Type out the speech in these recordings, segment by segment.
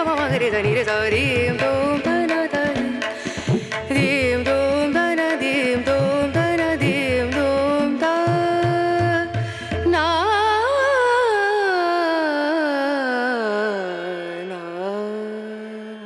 మ మ గరి దని రి స రీం తోం తన తని రీం తోం తన దీం తోం తన దీం తోం తా నా నా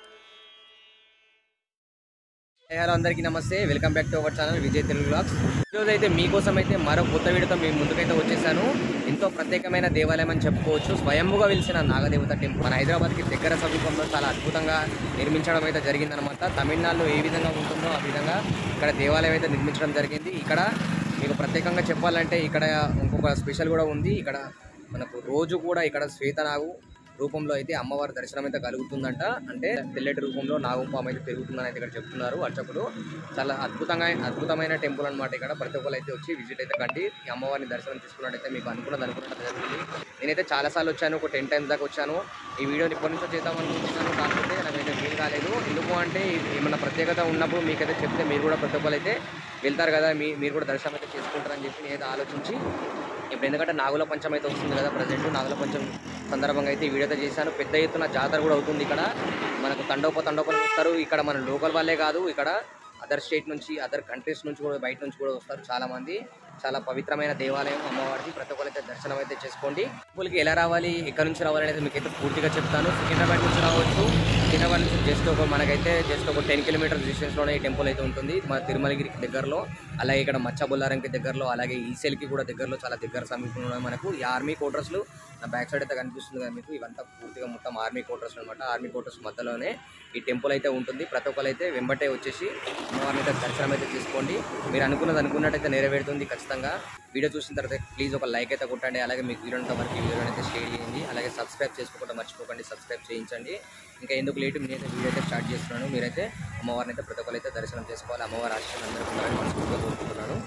హలో అందరికీ నమస్తే welcome back to our channel Vijay Telugu blogs ఈరోజు అయితే మీకోసం అయితే మరో కొత్త వీడియోతో మీ ముందుకైతే వచ్చేసాను ఎంతో ప్రత్యేకమైన దేవాలయం అని చెప్పుకోవచ్చు స్వయంభుగా వెలిసిన నాగదేవత టెంపుల్ మన హైదరాబాద్కి దగ్గర సమీపంలో చాలా అద్భుతంగా నిర్మించడం అయితే జరిగిందనమాట తమిళనాడులో ఏ విధంగా ఉంటుందో ఆ విధంగా ఇక్కడ దేవాలయం అయితే నిర్మించడం జరిగింది ఇక్కడ మీకు ప్రత్యేకంగా చెప్పాలంటే ఇక్కడ ఇంకొక స్పెషల్ కూడా ఉంది ఇక్కడ మనకు రోజు కూడా ఇక్కడ శ్వేతనాగు రూపంలో అయితే అమ్మవారి దర్శనం అయితే కలుగుతుందంట అంటే తెల్లటి రూపంలో నాగంపాము అయితే పెరుగుతుందని అయితే ఇక్కడ చెప్తున్నారు అర్చకులు చాలా అద్భుతంగా అద్భుతమైన టెంపుల్ అన్నమాట ఇక్కడ ప్రతి ఒక్కరు అయితే వచ్చి విజిట్ అయితే కండి ఈ అమ్మవారిని దర్శనం తీసుకున్నట్టయితే మీకు అనుకున్నది అనుకున్నట్టు జరుగుతుంది నేనైతే చాలా సార్లు వచ్చాను ఒక టెన్ టైమ్స్ దాకా వచ్చాను ఈ వీడియోని ఇప్పటి నుంచో చేద్దాం అనుకుంటున్నాను కాకపోతే నాకైతే వీలు కాలేదు ఎందుకు అంటే ఏమన్నా ప్రత్యేకత ఉన్నప్పుడు మీకైతే చెప్తే మీరు కూడా ప్రతి ఒక్కరు అయితే వెళ్తారు కదా మీ మీరు కూడా దర్శనం అయితే చేసుకుంటారని చెప్పి నేనైతే ఆలోచించి ఇప్పుడు ఎందుకంటే నాగుల పంచం అయితే వస్తుంది కదా ప్రజెంట్ నాగుల పంచం సందర్భంగా అయితే ఈ వీడియో అయితే చేశాను పెద్ద ఎత్తున జాతర కూడా అవుతుంది ఇక్కడ మనకు తండోప తండోపలు వస్తారు ఇక్కడ మన లోకల్ వాళ్ళే కాదు ఇక్కడ అదర్ స్టేట్ నుంచి అదర్ కంట్రీస్ నుంచి కూడా బయట నుంచి కూడా వస్తారు చాలా మంది చాలా పవిత్రమైన దేవాలయం అమ్మవారిది ప్రతి ఒక్కరు అయితే దర్శనం అయితే చేసుకోండి టెంపుల్కి ఎలా రావాలి ఎక్కడి నుంచి రావాలి అనేది మీకు అయితే పూర్తిగా చెప్తాను సికింద్రాబాద్ నుంచి రావచ్చు సికింద్రాబాద్ నుంచి జస్ట్ ఒక మనకైతే జస్ట్ ఒక టెన్ కిలోమీటర్స్ డిస్టెన్స్లోనే ఈ టెంపుల్ అయితే ఉంటుంది మన తిరుమలగిరికి దగ్గరలో అలాగే ఇక్కడ మచ్చబుల్లారంకి దగ్గరలో అలాగే ఈసెల్కి కూడా దగ్గరలో చాలా దగ్గర సమీపంలో ఉన్నాయి మనకు ఈ ఆర్మీ క్వార్టర్స్లు నా బ్యాక్ సైడ్ అయితే కనిపిస్తుంది కదా మీకు ఇవంతా పూర్తిగా మొత్తం ఆర్మీ క్వార్టర్స్ అనమాట ఆర్మీ క్వార్టర్స్ మధ్యలోనే ఈ టెంపుల్ అయితే ఉంటుంది ప్రతి ఒక్కరు అయితే వెంబటే వచ్చేసి అమ్మవారిని అయితే దర్శనం అయితే తీసుకోండి మీరు అనుకున్నది అనుకున్నట్టయితే నెరవేరుతుంది ఖచ్చితంగా వీడియో చూసిన తర్వాత ప్లీజ్ ఒక లైక్ అయితే కొట్టండి అలాగే మీకు వీడియో ఉంటే వరకు వీడియో అయితే షేర్ చేయండి అలాగే సబ్స్క్రైబ్ చేసుకోకుండా మర్చిపోకండి సబ్స్క్రైబ్ చేయించండి ఇంకా ఎందుకు లేటు నేనైతే వీడియో అయితే స్టార్ట్ చేస్తున్నాను మీరైతే అమ్మవారిని అయితే ప్రతి ఒక్కరు అయితే దర్శనం చేసుకోవాలి అమ్మవారి ఆశీస్సులు అందరూ ఉండాలని మనస్ఫూర్తిగా కోరుకుంటున్నాను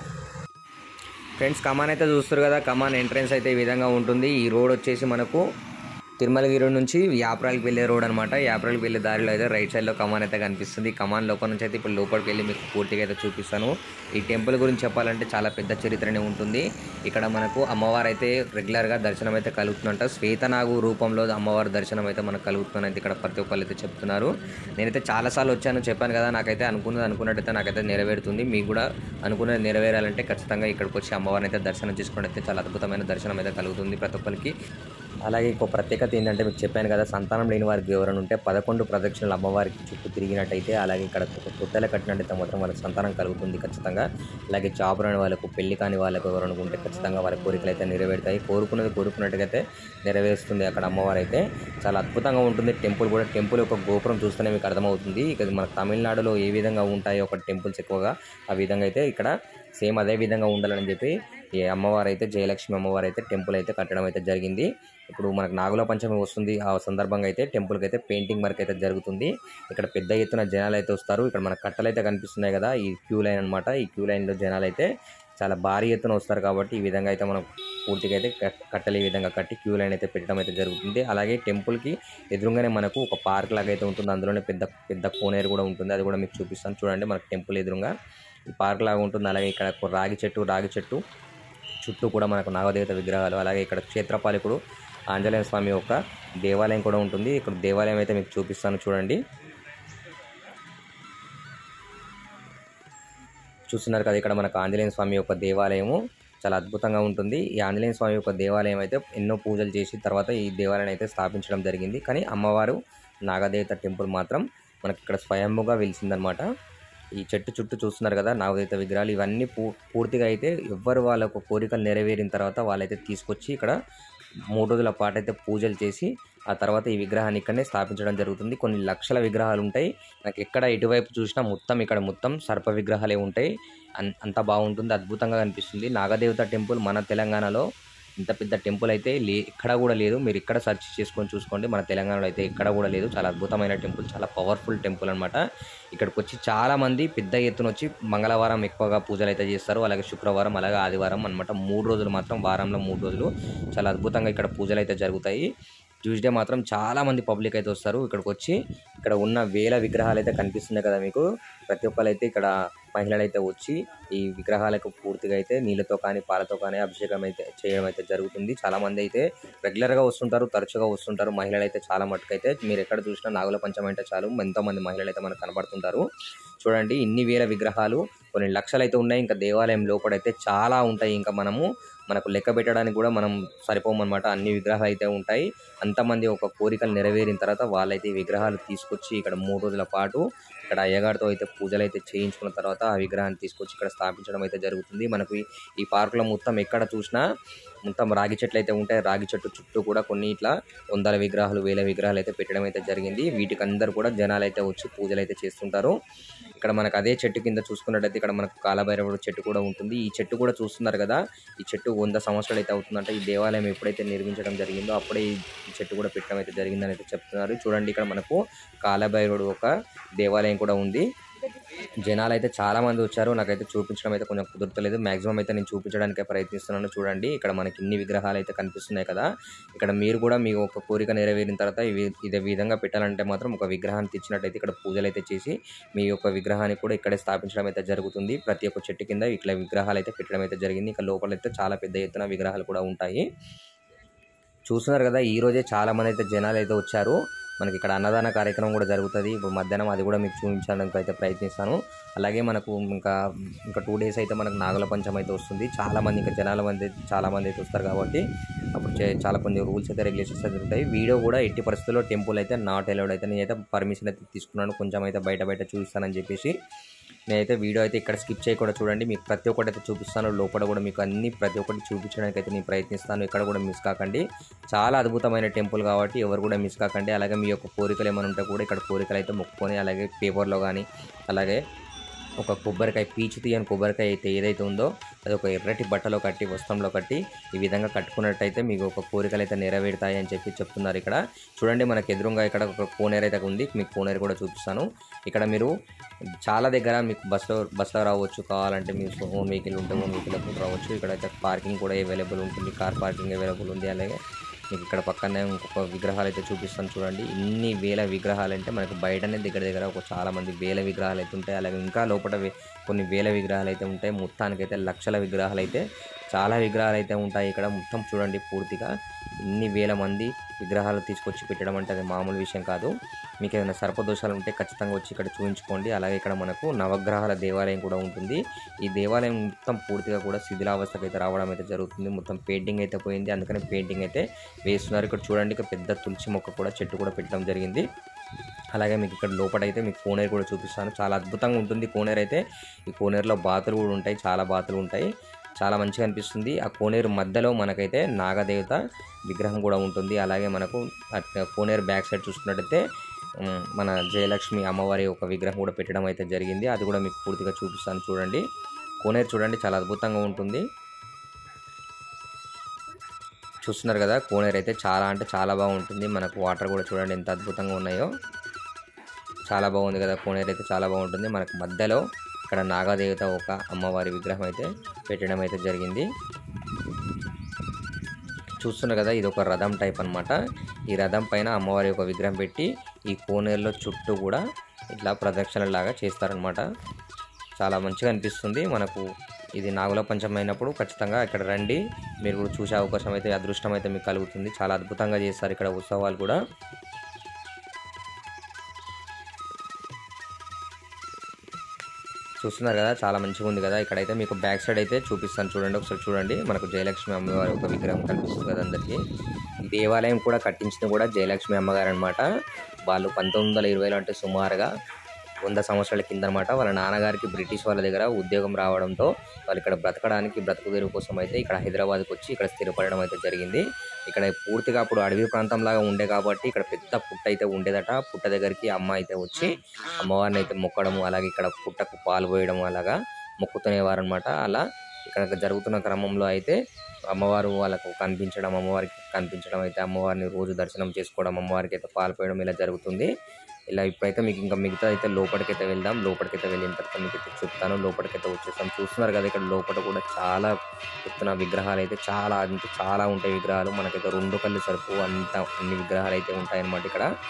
ఫ్రెండ్స్ కమాన్ అయితే చూస్తారు కదా కమాన్ ఎంట్రన్స్ అయితే ఈ విధంగా ఉంటుంది ఈ రోడ్ వచ్చేసి మనకు తిరుమలగిరి నుంచి యాప్రాల్కి వెళ్ళే రోడ్ అనమాట యాప్రాల్కి వెళ్ళే దారిలో అయితే రైట్ సైడ్లో కమాన్ అయితే కనిపిస్తుంది కమాన్ లోపల నుంచి అయితే ఇప్పుడు లోపలికి వెళ్ళి మీకు పూర్తిగా అయితే చూపిస్తాను ఈ టెంపుల్ గురించి చెప్పాలంటే చాలా పెద్ద చరిత్రనే ఉంటుంది ఇక్కడ మనకు అమ్మవారు అయితే రెగ్యులర్గా దర్శనం అయితే కలుగుతుందంట శ్వేతనాగు రూపంలో అమ్మవారి దర్శనం అయితే మనకు కలుగుతుందని అయితే ఇక్కడ ప్రతి ఒక్కరు అయితే చెప్తున్నారు నేనైతే చాలాసార్లు వచ్చాను చెప్పాను కదా నాకైతే అనుకున్నది అనుకున్నట్టయితే నాకైతే నెరవేరుతుంది మీకు కూడా అనుకున్నది నెరవేరాలంటే ఖచ్చితంగా ఇక్కడికి వచ్చి అమ్మవారిని అయితే దర్శనం చేసుకున్నట్టయితే చాలా అద్భుతమైన దర్శనం అయితే కలుగుతుంది ప్రతి ఒక్కరికి అలాగే ఇంకో ప్రత్యేకత ఏంటంటే మీకు చెప్పాను కదా సంతానం లేని వారికి ఎవరైనా ఉంటే పదకొండు ప్రదక్షిణలు అమ్మవారికి చుట్టూ తిరిగినట్టయితే అలాగే ఇక్కడ ఒక తొట్టెల కట్టినట్టయితే మాత్రం వాళ్ళకి సంతానం కలుగుతుంది ఖచ్చితంగా అలాగే జాబ్ రాని వాళ్ళకు పెళ్లి కాని వాళ్ళకు ఎవరైనా ఉంటే ఖచ్చితంగా వాళ్ళ కోరికలు అయితే నెరవేరుతాయి కోరుకున్నది కోరుకున్నట్టుగైతే నెరవేరుస్తుంది అక్కడ అమ్మవారు అయితే చాలా అద్భుతంగా ఉంటుంది టెంపుల్ కూడా టెంపుల్ యొక్క గోపురం చూస్తేనే మీకు అర్థమవుతుంది ఇక మన తమిళనాడులో ఏ విధంగా ఉంటాయో ఒక టెంపుల్స్ ఎక్కువగా ఆ విధంగా అయితే ఇక్కడ సేమ్ అదే విధంగా ఉండాలని చెప్పి ఈ అమ్మవారు అయితే జయలక్ష్మి అమ్మవారు అయితే టెంపుల్ అయితే కట్టడం అయితే జరిగింది ఇప్పుడు మనకు నాగుల పంచమి వస్తుంది ఆ సందర్భంగా అయితే టెంపుల్కి అయితే పెయింటింగ్ వర్క్ అయితే జరుగుతుంది ఇక్కడ పెద్ద ఎత్తున జనాలు అయితే వస్తారు ఇక్కడ మన కట్టలు అయితే కనిపిస్తున్నాయి కదా ఈ క్యూ లైన్ అనమాట ఈ క్యూ లైన్లో జనాలు అయితే చాలా భారీ ఎత్తున వస్తారు కాబట్టి ఈ విధంగా అయితే మనం పూర్తిగా అయితే కట్- కట్టలు ఈ విధంగా కట్టి క్యూ లైన్ అయితే పెట్టడం అయితే జరుగుతుంది అలాగే టెంపుల్కి ఎదురుగానే మనకు ఒక పార్క్ లాగా అయితే ఉంటుంది అందులోనే పెద్ద పెద్ద కోనేరు కూడా ఉంటుంది అది కూడా మీకు చూపిస్తాను చూడండి మనకు టెంపుల్ ఎదురుగా ఈ పార్క్ లాగా ఉంటుంది అలాగే ఇక్కడ ఒక రాగి చెట్టు రాగి చెట్టు చుట్టూ కూడా మనకు నాగదేవత విగ్రహాలు అలాగే ఇక్కడ క్షేత్రపాలకుడు ఆంజనేయ స్వామి యొక్క దేవాలయం కూడా ఉంటుంది ఇక్కడ దేవాలయం అయితే మీకు చూపిస్తాను చూడండి చూస్తున్నారు కదా ఇక్కడ మనకు ఆంజనేయ స్వామి యొక్క దేవాలయము చాలా అద్భుతంగా ఉంటుంది ఈ ఆంజనేయ స్వామి యొక్క దేవాలయం అయితే ఎన్నో పూజలు చేసి తర్వాత ఈ దేవాలయం అయితే స్థాపించడం జరిగింది కానీ అమ్మవారు నాగదేవత టెంపుల్ మాత్రం మనకి ఇక్కడ స్వయంభుగా వెలిసిందనమాట ఈ చెట్టు చుట్టూ చూస్తున్నారు కదా నాగదేవత విగ్రహాలు ఇవన్నీ పూ పూర్తిగా అయితే ఎవ్వరు వాళ్ళ యొక్క కోరికలు నెరవేరిన తర్వాత వాళ్ళైతే తీసుకొచ్చి ఇక్కడ మూడు రోజుల పాటు అయితే పూజలు చేసి ఆ తర్వాత ఈ విగ్రహాన్ని ఇక్కడనే స్థాపించడం జరుగుతుంది కొన్ని లక్షల విగ్రహాలు ఉంటాయి నాకు ఎక్కడ ఎటువైపు చూసినా మొత్తం ఇక్కడ మొత్తం సర్ప విగ్రహాలే ఉంటాయి అన్- అంత బాగుంటుంది అద్భుతంగా కనిపిస్తుంది నాగదేవత టెంపుల్ మన తెలంగాణలో ఇంత పెద్ద టెంపుల్ అయితే లే ఎక్కడ కూడా లేదు మీరు ఇక్కడ సెర్చ్ చేసుకొని చూసుకోండి మన తెలంగాణలో అయితే ఎక్కడ కూడా లేదు చాలా అద్భుతమైన టెంపుల్ చాలా పవర్ఫుల్ టెంపుల్ అనమాట ఇక్కడికి వచ్చి చాలా మంది పెద్ద ఎత్తున వచ్చి మంగళవారం ఎక్కువగా పూజలు అయితే చేస్తారు అలాగే శుక్రవారం అలాగే ఆదివారం అనమాట మూడు రోజులు మాత్రం వారంలో మూడు రోజులు చాలా అద్భుతంగా ఇక్కడ పూజలు అయితే జరుగుతాయి ట్యూస్డే మాత్రం చాలా మంది పబ్లిక్ అయితే వస్తారు ఇక్కడికి వచ్చి ఇక్కడ ఉన్న వేల విగ్రహాలు అయితే కనిపిస్తున్నాయి కదా మీకు ప్రతి ఒక్కరు అయితే ఇక్కడ మహిళలు అయితే వచ్చి ఈ విగ్రహాలకు పూర్తిగా అయితే నీళ్ళతో కానీ పాలతో కానీ అభిషేకం అయితే చేయడం అయితే జరుగుతుంది చాలా మంది అయితే రెగ్యులర్ గా వస్తుంటారు తరచుగా వస్తుంటారు మహిళలు అయితే చాలా మటుకు అయితే మీరు ఎక్కడ చూసినా నాగుల పంచం అంటే చాలు ఎంతో మంది మహిళలు అయితే మనకు కనబడుతుంటారు చూడండి ఇన్ని వేల విగ్రహాలు కొన్ని లక్షలు అయితే ఉన్నాయి ఇంకా దేవాలయం లోపలైతే చాలా ఉంటాయి ఇంకా మనము మనకు లెక్క పెట్టడానికి కూడా మనం సరిపోమన్నమాట అన్ని విగ్రహాలు అయితే ఉంటాయి అంతమంది ఒక కోరికలు నెరవేరిన తర్వాత వాళ్ళైతే ఈ విగ్రహాలు తీసుకొచ్చి ఇక్కడ మూడు రోజుల పాటు ఇక్కడ అయ్యగారితో అయితే పూజలు అయితే చేయించుకున్న తర్వాత ఆ విగ్రహాన్ని తీసుకొచ్చి ఇక్కడ స్థాపించడం అయితే జరుగుతుంది మనకు ఈ- ఈ పార్కులో మొత్తం ఎక్కడ చూసినా మొత్తం రాగి చెట్లు అయితే ఉంటాయి రాగి చెట్టు చుట్టూ కూడా కొన్ని ఇట్లా వందల విగ్రహాలు వేల విగ్రహాలు అయితే పెట్టడం అయితే జరిగింది వీటికి అందరు కూడా జనాలు అయితే వచ్చి పూజలు అయితే చేస్తుంటారు ఇక్కడ మనకు అదే చెట్టు కింద చూసుకున్నట్టయితే ఇక్కడ మనకు కాలభైరవుడు చెట్టు కూడా ఉంటుంది ఈ చెట్టు కూడా చూస్తున్నారు కదా ఈ చెట్టు వంద సంవత్సరాలు అయితే అవుతుందంటే ఈ దేవాలయం ఎప్పుడైతే నిర్మించడం జరిగిందో అప్పుడే ఈ చెట్టు కూడా పెట్టడం అయితే జరిగిందని అయితే చెప్తున్నారు చూడండి ఇక్కడ మనకు కాలభైరవుడు ఒక దేవాలయం కూడా ఉంది జనాలు అయితే చాలా మంది వచ్చారు నాకైతే చూపించడం అయితే కొంచెం కుదరతలేదు మాక్సిమం అయితే నేను చూపించడానికే ప్రయత్నిస్తున్నాను చూడండి ఇక్కడ మనకి ఇన్ని విగ్రహాలు అయితే కనిపిస్తున్నాయి కదా ఇక్కడ మీరు కూడా మీ ఒక కోరిక నెరవేరిన తర్వాత ఇవి ఇదే విధంగా పెట్టాలంటే మాత్రం ఒక విగ్రహాన్ని తెచ్చినట్టయితే ఇక్కడ పూజలు అయితే చేసి మీ యొక్క విగ్రహాన్ని కూడా ఇక్కడే స్థాపించడం అయితే జరుగుతుంది ప్రతి ఒక్క చెట్టు కింద ఇట్లా విగ్రహాలు అయితే పెట్టడం అయితే జరిగింది ఇంకా లోపల అయితే చాలా పెద్ద ఎత్తున విగ్రహాలు కూడా ఉంటాయి చూస్తున్నారు కదా ఈ రోజే చాలా మంది అయితే జనాలు అయితే వచ్చారు మనకి ఇక్కడ అన్నదాన కార్యక్రమం కూడా జరుగుతుంది ఇప్పుడు మధ్యాహ్నం అది కూడా మీకు చూపించడానికి అయితే ప్రయత్నిస్తాను అలాగే మనకు ఇంకా ఇంకా టూ డేస్ అయితే మనకు నాగుల పంచం అయితే వస్తుంది చాలా మంది ఇంకా జనాల మంది చాలా మంది అయితే వస్తారు కాబట్టి అప్పుడు చే- చాలా కొన్ని రూల్స్ అయితే రెగ్యులేషన్స్ అయితే ఉంటాయి వీడియో కూడా ఎట్టి పరిస్థితుల్లో టెంపుల్ అయితే నాట్ అలౌడ్ అయితే నేనైతే పర్మిషన్ అయితే తీసుకున్నాను కొంచెం అయితే బయట బయట చూపిస్తానని చెప్పేసి నేనైతే వీడియో అయితే ఇక్కడ స్కిప్ చేయకుండా చూడండి మీకు ప్రతి ఒక్కటి అయితే చూపిస్తాను లోపల కూడా మీకు అన్ని ప్రతి ఒక్కటి చూపించడానికి అయితే నేను ప్రయత్నిస్తాను ఇక్కడ కూడా మిస్ కాకండి చాలా అద్భుతమైన టెంపుల్ కాబట్టి ఎవరు కూడా మిస్ కాకండి అలాగే మీ యొక్క కోరికలు ఏమైనా ఉంటే కూడా ఇక్కడ కోరికలు అయితే మొక్కుకొని అలాగే పేపర్లో కానీ అలాగే ఒక కొబ్బరికాయ పీచు తీయని కొబ్బరికాయ అయితే ఏదైతే ఉందో అది ఒక ఎర్రటి బట్టలో కట్టి వస్త్రంలో కట్టి ఈ విధంగా కట్టుకున్నట్టయితే మీకు ఒక కోరికలు అయితే నెరవేరుతాయి అని చెప్పి చెప్తున్నారు ఇక్కడ చూడండి మనకు ఎదురుగా ఇక్కడ ఒక కోనేరు అయితే ఉంది మీకు కోనేరు కూడా చూపిస్తాను ఇక్కడ మీరు చాలా దగ్గర మీకు బస్సులో బస్సులో రావచ్చు కావాలంటే మీకు ఓన్ వెహికల్ ఉంటే ఓన్ వెహికల్ కూడా రావచ్చు ఇక్కడ అయితే పార్కింగ్ కూడా అవైలబుల్ ఉంటుంది కార్ పార్కింగ్ అవైలబుల్ ఉంది అలాగే మీకు ఇక్కడ పక్కనే ఇంకొక విగ్రహాలు అయితే చూపిస్తాను చూడండి ఇన్ని వేల విగ్రహాలు అంటే మనకు బయటనే దగ్గర దగ్గర ఒక చాలా మంది వేల విగ్రహాలు అయితే ఉంటాయి అలాగే ఇంకా లోపల వే- కొన్ని వేల విగ్రహాలు అయితే ఉంటాయి మొత్తానికైతే లక్షల విగ్రహాలు అయితే చాలా విగ్రహాలు అయితే ఉంటాయి ఇక్కడ మొత్తం చూడండి పూర్తిగా ఇన్ని వేల మంది విగ్రహాలు తీసుకొచ్చి పెట్టడం అంటే అది మామూలు విషయం కాదు మీకు ఏదైనా సర్పదోషాలు ఉంటే ఖచ్చితంగా వచ్చి ఇక్కడ చూపించుకోండి అలాగే ఇక్కడ మనకు నవగ్రహాల దేవాలయం కూడా ఉంటుంది ఈ దేవాలయం మొత్తం పూర్తిగా కూడా శిథిలావస్థకు అయితే రావడం అయితే జరుగుతుంది మొత్తం పెయింటింగ్ అయితే పోయింది అందుకని పెయింటింగ్ అయితే వేస్తున్నారు ఇక్కడ చూడండి ఇక్కడ పెద్ద తులసి మొక్క కూడా చెట్టు కూడా పెట్టడం జరిగింది అలాగే మీకు ఇక్కడ లోపల అయితే మీకు కోనేరు కూడా చూపిస్తాను చాలా అద్భుతంగా ఉంటుంది కోనేరు అయితే ఈ కోనేరులో బాతులు కూడా ఉంటాయి చాలా బాతులు ఉంటాయి చాలా మంచిగా అనిపిస్తుంది ఆ కోనేరు మధ్యలో మనకైతే నాగదేవత విగ్రహం కూడా ఉంటుంది అలాగే మనకు అట్ కోనేరు బ్యాక్ సైడ్ చూసుకున్నట్టయితే ఉమ్, మన జయలక్ష్మి అమ్మవారి ఒక విగ్రహం కూడా పెట్టడం అయితే జరిగింది అది కూడా మీకు పూర్తిగా చూపిస్తాను చూడండి కోనేరు చూడండి చాలా అద్భుతంగా ఉంటుంది చూస్తున్నారు కదా కోనేరు అయితే చాలా అంటే చాలా బాగుంటుంది మనకు వాటర్ కూడా చూడండి ఎంత అద్భుతంగా ఉన్నాయో చాలా బాగుంది కదా కోనేరు అయితే చాలా బాగుంటుంది మనకు మధ్యలో ఇక్కడ నాగదేవత ఒక అమ్మవారి విగ్రహం అయితే పెట్టడం అయితే జరిగింది చూస్తున్నారు కదా ఇది ఒక రథం టైప్ అన్నమాట ఈ రథం పైన అమ్మవారి యొక్క విగ్రహం పెట్టి ఈ కోనేరులో చుట్టూ కూడా ఇట్లా ప్రదక్షిణలాగా చేస్తారనమాట చాలా మంచిగా అనిపిస్తుంది మనకు ఇది నాగుల పంచమి అయినప్పుడు ఖచ్చితంగా ఇక్కడ రండి మీరు కూడా చూసే అవకాశం అయితే అదృష్టం అయితే మీకు కలుగుతుంది చాలా అద్భుతంగా చేస్తారు ఇక్కడ ఉత్సవాలు కూడా చూస్తున్నారు కదా చాలా మంచిగా ఉంది కదా ఇక్కడైతే మీకు బ్యాక్ సైడ్ అయితే చూపిస్తాను చూడండి ఒకసారి చూడండి మనకు జయలక్ష్మి అమ్మవారి ఒక విగ్రహం కనిపిస్తుంది కదా అందరికీ ఈ దేవాలయం కూడా కట్టించింది కూడా జయలక్ష్మి అమ్మగారు అనమాట వాళ్ళు పంతొమ్మిది వందల ఇరవైలో అంటే సుమారుగా వంద సంవత్సరాల కింద అనమాట వాళ్ళ నాన్నగారికి బ్రిటిష్ వాళ్ళ దగ్గర ఉద్యోగం రావడంతో వాళ్ళు ఇక్కడ బ్రతకడానికి బ్రతుకు తెరువు కోసం అయితే ఇక్కడ హైదరాబాద్కి వచ్చి ఇక్కడ స్థిరపడడం అయితే జరిగింది ఇక్కడ పూర్తిగా అప్పుడు అడవి ప్రాంతం లాగా ఉండే కాబట్టి ఇక్కడ పెద్ద పుట్ట అయితే ఉండేదట పుట్ట దగ్గరికి అమ్మ అయితే వచ్చి అమ్మవారిని అయితే మొక్కడము అలాగే ఇక్కడ పుట్టకు పాలు పోయడం అలాగా మొక్కుతునేవారు అనమాట అలా ఇక్కడ జరుగుతున్న క్రమంలో అయితే అమ్మవారు వాళ్ళకు కనిపించడం అమ్మవారికి కనిపించడం అయితే అమ్మవారిని రోజు దర్శనం చేసుకోవడం అమ్మవారికి అయితే పాలు పోయడం ఇలా జరుగుతుంది ఇలా ఇప్పుడైతే మీకు ఇంకా మిగతా అయితే లోపలికైతే వెళ్దాం లోపలికైతే వెళ్ళిన తర్వాత మీకు అయితే చెప్తాను లోపలికైతే వచ్చేస్తాం చూస్తున్నారు కదా ఇక్కడ లోపల కూడా చాలా ఎత్తున విగ్రహాలు అయితే చాలా అంటే చాలా ఉంటాయి విగ్రహాలు మనకైతే రెండు కళ్ళు సరుపు అంత అన్ని విగ్రహాలు అయితే ఉంటాయి అన్నమాట ఇక్కడ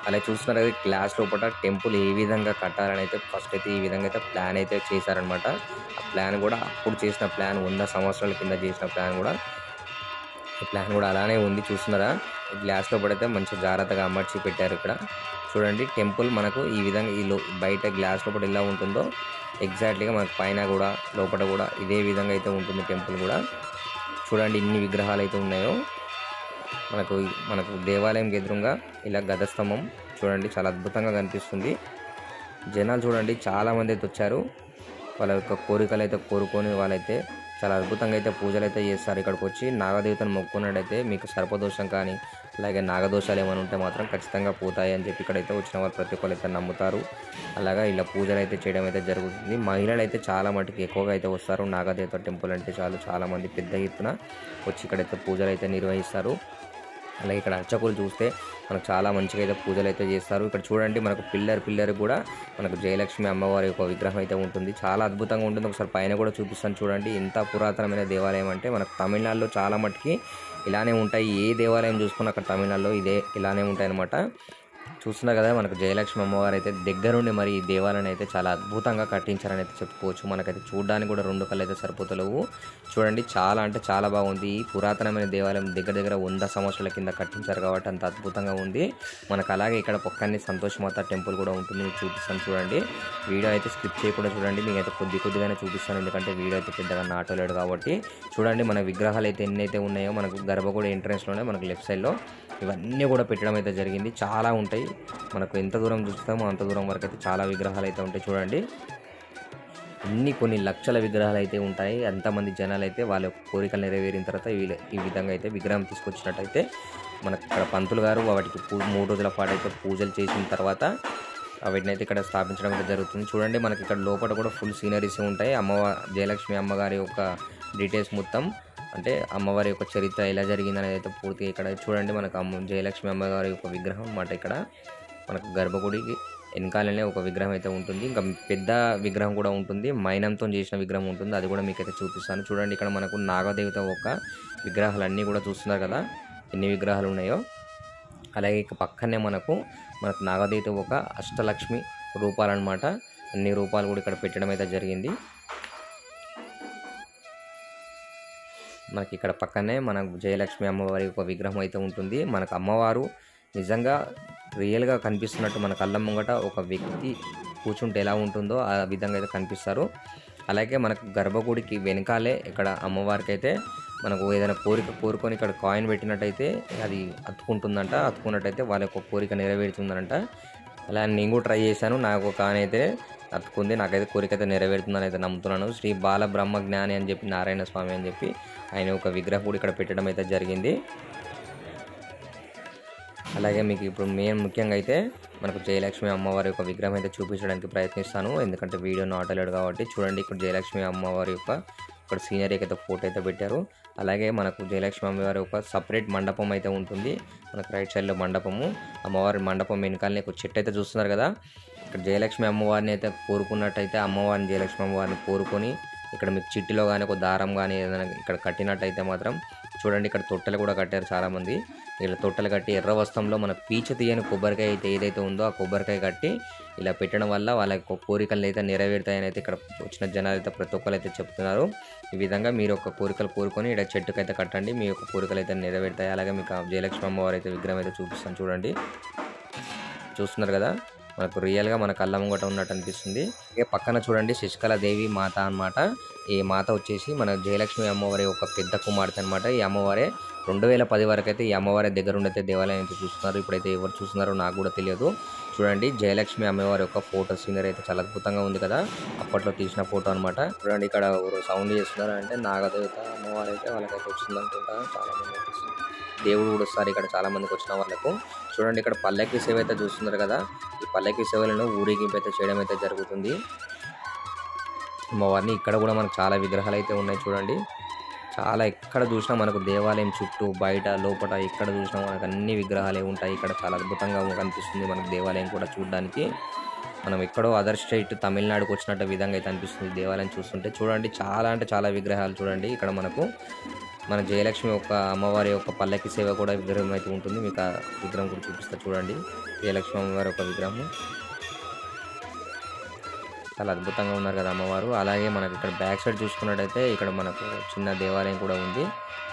అలా చూస్తున్నారు కదా గ్లాస్ లోపల టెంపుల్ ఏ విధంగా కట్టాలని అయితే ఫస్ట్ అయితే ఈ విధంగా అయితే ప్లాన్ అయితే చేశారనమాట ఆ ప్లాన్ కూడా అప్పుడు చేసిన ప్లాన్ వంద సంవత్సరాల కింద చేసిన ప్లాన్ కూడా ఈ ప్లాన్ కూడా అలానే ఉంది చూస్తున్నారా గ్లాస్లో పడితే మంచి జాగ్రత్తగా అమర్చి పెట్టారు ఇక్కడ చూడండి టెంపుల్ మనకు ఈ విధంగా ఈ లో బయట గ్లాస్ లోపల ఎలా ఉంటుందో ఎగ్జాక్ట్లీగా మనకు పైన కూడా లోపల కూడా ఇదే విధంగా అయితే ఉంటుంది టెంపుల్ కూడా చూడండి ఇన్ని విగ్రహాలు అయితే ఉన్నాయో మనకు మనకు దేవాలయం ఎదురుగా ఇలా గదస్తంభం చూడండి చాలా అద్భుతంగా కనిపిస్తుంది జనాలు చూడండి చాలా మంది అయితే వచ్చారు వాళ్ళ యొక్క కోరికలు అయితే కోరుకొని వాళ్ళైతే చాలా అద్భుతంగా అయితే పూజలు అయితే చేస్తారు ఇక్కడికి వచ్చి నాగదేవతను మొక్కుకున్నట్టయితే మీకు సర్పదోషం కానీ అలాగే నాగదోషాలు ఏమైనా ఉంటే మాత్రం ఖచ్చితంగా పోతాయి అని చెప్పి ఇక్కడైతే వచ్చిన వాళ్ళు ప్రతి ఒక్కరు అయితే నమ్ముతారు అలాగా ఇలా పూజలు అయితే చేయడం అయితే జరుగుతుంది మహిళలు అయితే చాలా మటుకు ఎక్కువగా అయితే వస్తారు నాగదేవత టెంపుల్ అంటే చాలు చాలా మంది పెద్ద ఎత్తున వచ్చి ఇక్కడైతే పూజలు అయితే నిర్వహిస్తారు అలాగే ఇక్కడ అర్చకులు చూస్తే మనకు చాలా మంచిగా అయితే పూజలు అయితే చేస్తారు ఇక్కడ చూడండి మనకు పిల్లర్ పిల్లర్ కూడా మనకు జయలక్ష్మి అమ్మవారి యొక్క విగ్రహం అయితే ఉంటుంది చాలా అద్భుతంగా ఉంటుంది ఒకసారి పైన కూడా చూపిస్తాను చూడండి ఎంత పురాతనమైన దేవాలయం అంటే మనకు తమిళనాడులో చాలా మటుకి ఇలానే ఉంటాయి ఏ దేవాలయం చూసుకున్నా అక్కడ తమిళనాడులో ఇదే ఇలానే ఉంటాయి అనమాట చూస్తున్నారు కదా మనకు జయలక్ష్మి అమ్మవారు అయితే దగ్గరుండి మరి ఈ దేవాలయాన్ని అయితే చాలా అద్భుతంగా కట్టించారని అయితే చెప్పుకోవచ్చు మనకైతే చూడడానికి కూడా రెండు కళ్ళు అయితే సరిపోతలేవు చూడండి చాలా అంటే చాలా బాగుంది ఈ పురాతనమైన దేవాలయం దగ్గర దగ్గర వంద సంవత్సరాల కింద కట్టించారు కాబట్టి అంత అద్భుతంగా ఉంది మనకు అలాగే ఇక్కడ పక్కనే సంతోషమాత టెంపుల్ కూడా ఉంటుంది మీకు చూపిస్తాను చూడండి వీడియో అయితే స్కిప్ చేయకుండా చూడండి మీకు అయితే కొద్ది కొద్దిగానే చూపిస్తాను ఎందుకంటే వీడియో అయితే పెద్దగా నాటలేడు కాబట్టి చూడండి మన విగ్రహాలు అయితే ఎన్ని అయితే ఉన్నాయో మనకు గర్భగుడి ఎంట్రన్స్లోనే మనకు లెఫ్ట్ సైడ్లో ఇవన్నీ కూడా పెట్టడం అయితే జరిగింది చాలా ఉంటాయి మనకు ఎంత దూరం చూస్తామో అంత దూరం వరకు అయితే చాలా విగ్రహాలు అయితే ఉంటాయి చూడండి ఇన్ని కొన్ని లక్షల విగ్రహాలు అయితే ఉంటాయి అంతమంది జనాలు అయితే వాళ్ళ యొక్క కోరికలు నెరవేరిన తర్వాత వీళ్ళ ఈ విధంగా అయితే విగ్రహం తీసుకొచ్చినట్టయితే మనకు ఇక్కడ పంతులు గారు వాటికి పూ మూడు రోజుల పాటు అయితే పూజలు చేసిన తర్వాత వీటిని అయితే ఇక్కడ స్థాపించడం అయితే జరుగుతుంది చూడండి మనకి ఇక్కడ లోపల కూడా ఫుల్ సీనరీస్ ఉంటాయి అమ్మవారి జయలక్ష్మి అమ్మగారి యొక్క డీటెయిల్స్ మొత్తం అంటే అమ్మవారి యొక్క చరిత్ర ఎలా జరిగిందనేది అయితే పూర్తిగా ఇక్కడ చూడండి మనకు అమ్మ జయలక్ష్మి అమ్మగారి యొక్క విగ్రహం అన్నమాట ఇక్కడ మనకు గర్భగుడికి వెనకాలనే ఒక విగ్రహం అయితే ఉంటుంది ఇంకా పెద్ద విగ్రహం కూడా ఉంటుంది మైనంతో చేసిన విగ్రహం ఉంటుంది అది కూడా మీకైతే చూపిస్తాను చూడండి ఇక్కడ మనకు నాగదేవత యొక్క విగ్రహాలు అన్నీ కూడా చూస్తున్నారు కదా ఎన్ని విగ్రహాలు ఉన్నాయో అలాగే ఇక పక్కనే మనకు మనకు నాగదేవత ఒక అష్టలక్ష్మి రూపాలు అనమాట అన్ని రూపాలు కూడా ఇక్కడ పెట్టడం అయితే జరిగింది మనకి ఇక్కడ పక్కనే మనకు జయలక్ష్మి అమ్మవారి ఒక విగ్రహం అయితే ఉంటుంది మనకు అమ్మవారు నిజంగా రియల్గా కనిపిస్తున్నట్టు మన కళ్ళ ముంగట ఒక వ్యక్తి కూర్చుంటే ఎలా ఉంటుందో ఆ విధంగా అయితే కనిపిస్తారు అలాగే మనకు గర్భగుడికి వెనకాలే ఇక్కడ అమ్మవారికి అయితే మనకు ఏదైనా కోరిక కోరుకొని ఇక్కడ కాయిన్ పెట్టినట్టయితే అది అతుకుంటుందంట అతుకున్నట్టయితే వాళ్ళ యొక్క కోరిక నెరవేరుతుందంట అలా నేను కూడా ట్రై చేశాను నాకు ఒక కాయిన్ అయితే అతుకుంది నాకైతే కోరిక అయితే నెరవేరుతుందని అయితే నమ్ముతున్నాను శ్రీ బాల బ్రహ్మ జ్ఞాని అని చెప్పి నారాయణ స్వామి అని చెప్పి ఆయన ఒక విగ్రహం కూడా ఇక్కడ పెట్టడం అయితే జరిగింది అలాగే మీకు ఇప్పుడు మెయిన్ ముఖ్యంగా అయితే మనకు జయలక్ష్మి అమ్మవారి యొక్క విగ్రహం అయితే చూపించడానికి ప్రయత్నిస్తాను ఎందుకంటే వీడియో నాటలేడు కాబట్టి చూడండి ఇక్కడ జయలక్ష్మి అమ్మవారి యొక్క ఇక్కడ సీనరీకి అయితే ఫోటో అయితే పెట్టారు అలాగే మనకు జయలక్ష్మి అమ్మవారి యొక్క సపరేట్ మండపం అయితే ఉంటుంది మనకు రైట్ సైడ్లో మండపము అమ్మవారి మండపం వెనకాలనే ఒక చెట్టు అయితే చూస్తున్నారు కదా ఇక్కడ జయలక్ష్మి అమ్మవారిని అయితే కోరుకున్నట్టయితే అమ్మవారిని జయలక్ష్మి అమ్మవారిని కోరుకొని ఇక్కడ మీకు చిట్టిలో కానీ ఒక దారం కానీ ఏదైనా ఇక్కడ కట్టినట్టయితే మాత్రం చూడండి ఇక్కడ తొట్టెలు కూడా కట్టారు చాలామంది ఇలా తొట్టెలు కట్టి ఎర్ర వస్త్రంలో మన పీచ తీయని కొబ్బరికాయ అయితే ఏదైతే ఉందో ఆ కొబ్బరికాయ కట్టి ఇలా పెట్టడం వల్ల వాళ్ళ యొక్క కోరికలు అయితే నెరవేరుతాయని అయితే ఇక్కడ వచ్చిన జనాలు అయితే ప్రతి ఒక్కరు అయితే చెప్తున్నారు ఈ విధంగా మీరు ఒక కోరికలు కోరుకొని ఇక్కడ చెట్టుకైతే కట్టండి మీ యొక్క కోరికలు అయితే నెరవేరుతాయి అలాగే మీకు ఆ జయలక్ష్మి అమ్మవారు అయితే విగ్రహం అయితే చూపిస్తాను చూడండి చూస్తున్నారు కదా మనకు రియల్గా మన కళ్ళ ముంగట ఉన్నట్టు అనిపిస్తుంది ఇక పక్కన చూడండి శశికళ దేవి మాత అన్నమాట ఈ మాత వచ్చేసి మన జయలక్ష్మి అమ్మవారి ఒక పెద్ద కుమార్తె అనమాట ఈ అమ్మవారే రెండు వేల పది వరకు అయితే ఈ అమ్మవారి దగ్గర ఉండైతే దేవాలయం అయితే చూస్తున్నారు ఇప్పుడైతే ఎవరు చూస్తున్నారో నాకు కూడా తెలియదు చూడండి జయలక్ష్మి అమ్మవారి యొక్క ఫోటో సీనరీ అయితే చాలా అద్భుతంగా ఉంది కదా అప్పట్లో తీసిన ఫోటో అనమాట చూడండి ఇక్కడ ఎవరు సౌండ్ చేస్తున్నారు అంటే నాగదేవత అమ్మవారు అయితే వాళ్ళకైతే వచ్చింది అనుకుంటా చాలా మంది అనిపిస్తుంది దేవుడు కూడా వస్తారు ఇక్కడ చాలా మందికి వచ్చిన వాళ్ళకు చూడండి ఇక్కడ పల్లకి సేవ అయితే చూస్తున్నారు కదా ఈ పల్లకి సేవలను ఊరేగింపు అయితే చేయడం అయితే జరుగుతుంది అమ్మవారిని ఇక్కడ కూడా మనకు చాలా విగ్రహాలు అయితే ఉన్నాయి చూడండి చాలా ఎక్కడ చూసినా మనకు దేవాలయం చుట్టూ బయట లోపల ఎక్కడ చూసినా మనకు అన్ని విగ్రహాలే ఉంటాయి ఇక్కడ చాలా అద్భుతంగా కనిపిస్తుంది మనకు దేవాలయం కూడా చూడడానికి మనం ఎక్కడో అదర్ స్టేట్ తమిళనాడుకు వచ్చినట్టు విధంగా అయితే అనిపిస్తుంది దేవాలయం చూస్తుంటే చూడండి చాలా అంటే చాలా విగ్రహాలు చూడండి ఇక్కడ మనకు మన జయలక్ష్మి యొక్క అమ్మవారి యొక్క పల్లకి సేవ కూడా విగ్రహం అయితే ఉంటుంది మీకు ఆ విగ్రహం కూడా చూపిస్తా చూడండి జయలక్ష్మి అమ్మవారి యొక్క విగ్రహం చాలా అద్భుతంగా ఉన్నారు కదా అమ్మవారు అలాగే మనకి ఇక్కడ బ్యాక్ సైడ్ చూసుకున్నట్టయితే ఇక్కడ మనకు చిన్న దేవాలయం కూడా ఉంది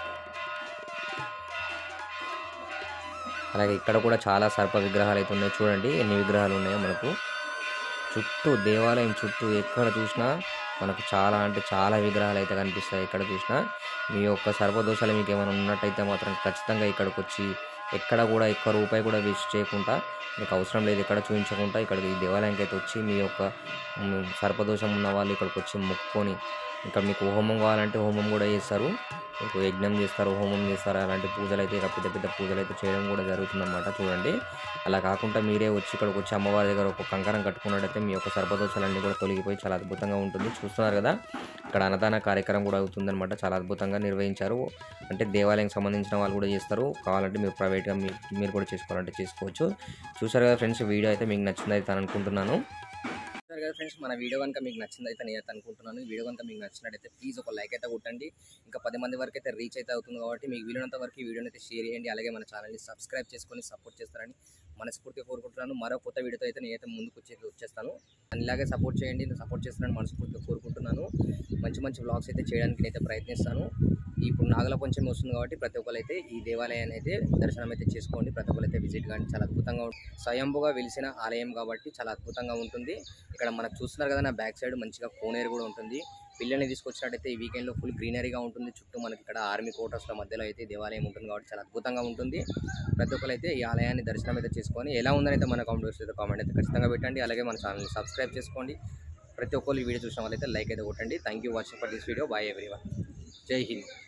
అలాగే ఇక్కడ కూడా చాలా సర్ప విగ్రహాలు అయితే ఉన్నాయి చూడండి ఎన్ని విగ్రహాలు ఉన్నాయో మనకు చుట్టూ దేవాలయం చుట్టూ ఎక్కడ చూసినా మనకు చాలా అంటే చాలా విగ్రహాలు అయితే కనిపిస్తాయి ఎక్కడ చూసినా మీ యొక్క సర్పదోషాలు మీకు ఏమైనా ఉన్నట్టయితే మాత్రం ఖచ్చితంగా ఇక్కడికి వచ్చి ఎక్కడ కూడా ఒక్క రూపాయి కూడా వేస్ట్ చేయకుండా మీకు అవసరం లేదు ఎక్కడ చూపించకుండా ఇక్కడ ఈ దేవాలయానికి అయితే వచ్చి మీ యొక్క మ్, సర్పదోషం ఉన్న వాళ్ళు ఇక్కడికి వచ్చి మొక్కుకొని ఇక్కడ మీకు హోమం కావాలంటే హోమం కూడా చేస్తారు మీకు యజ్ఞం చేస్తారు హోమం చేస్తారు అలాంటి పూజలు అయితే ఇక పెద్ద పెద్ద పూజలు అయితే చేయడం కూడా జరుగుతుందన్నమాట చూడండి అలా కాకుండా మీరే వచ్చి ఇక్కడికి వచ్చి అమ్మవారి దగ్గర ఒక కంకరం కట్టుకున్నట్టయితే మీ యొక్క సర్పదోషాలన్నీ కూడా తొలగిపోయి చాలా అద్భుతంగా ఉంటుంది చూస్తున్నారు కదా ఇక్కడ అన్నదాన కార్యక్రమం కూడా అవుతుందన్నమాట చాలా అద్భుతంగా నిర్వహించారు అంటే దేవాలయం సంబంధించిన వాళ్ళు కూడా చేస్తారు కావాలంటే మీరు ప్రైవేట్గా మీ మీరు కూడా చేసుకోవాలంటే చేసుకోవచ్చు చూసారు కదా ఫ్రెండ్స్ వీడియో అయితే మీకు నచ్చింది అయితే అనుకుంటున్నాను చూసారు కదా ఫ్రెండ్స్ మన వీడియో కనుక మీకు నచ్చింది అయితే నేను అయితే అనుకుంటున్నాను ఈ వీడియో కనుక మీకు నచ్చినట్టయితే ప్లీజ్ ఒక లైక్ అయితే కొట్టండి ఇంకా పది మంది వరకు అయితే రీచ్ అయితే అవుతుంది కాబట్టి మీకు వీలైనంత వరకు ఈ వీడియోని అయితే షేర్ చేయండి అలాగే మన ఛానల్ని సబ్స్క్రైబ్ చేసుకొని సపోర్ట్ చేస్తారని మనస్ఫూర్తిగా కోరుకుంటున్నాను మరో కొత్త వీడియోతో అయితే నేనైతే ముందుకు వచ్చి వచ్చేస్తాను అని ఇలాగే సపోర్ట్ చేయండి నేను సపోర్ట్ చేస్తానని మనస్ఫూర్తిగా కోరుకుంటున్నాను మంచి మంచి వ్లాగ్స్ అయితే చేయడానికి నేనైతే ప్రయత్నిస్తాను ఇప్పుడు నాగల పంచమి వస్తుంది కాబట్టి ప్రతి ఒక్కరు అయితే ఈ దేవాలయాన్ని అయితే దర్శనం అయితే చేసుకోండి ప్రతి ఒక్కరు అయితే విజిట్ కానీ చాలా అద్భుతంగా ఉంటుంది స్వయంభుగా వెలిసిన ఆలయం కాబట్టి చాలా అద్భుతంగా ఉంటుంది ఇక్కడ మనకు చూస్తున్నారు కదా నా బ్యాక్ సైడ్ మంచిగా కోనేరు కూడా ఉంటుంది పిల్లల్ని తీసుకొచ్చినట్టయితే ఈ వీకెండ్లో ఫుల్ గ్రీనరీగా ఉంటుంది చుట్టూ మనకి ఇక్కడ ఆర్మీ క్వార్టర్స్ల మధ్యలో అయితే ఈ దేవాలయం ఉంటుంది కాబట్టి చాలా అద్భుతంగా ఉంటుంది ప్రతి ఒక్కరు అయితే ఈ ఆలయాన్ని దర్శనం అయితే చేసుకొని ఎలా ఉందని అయితే మన కామెంట్ అయితే కామెంట్ అయితే ఖచ్చితంగా పెట్టండి అలాగే మన ఛానల్ని సబ్స్క్రైబ్ చేసుకోండి ప్రతి ఒక్కరు ఈ వీడియో చూసిన వాళ్ళైతే లైక్ అయితే కొట్టండి thank you watching for this video bye everyone జై హింద్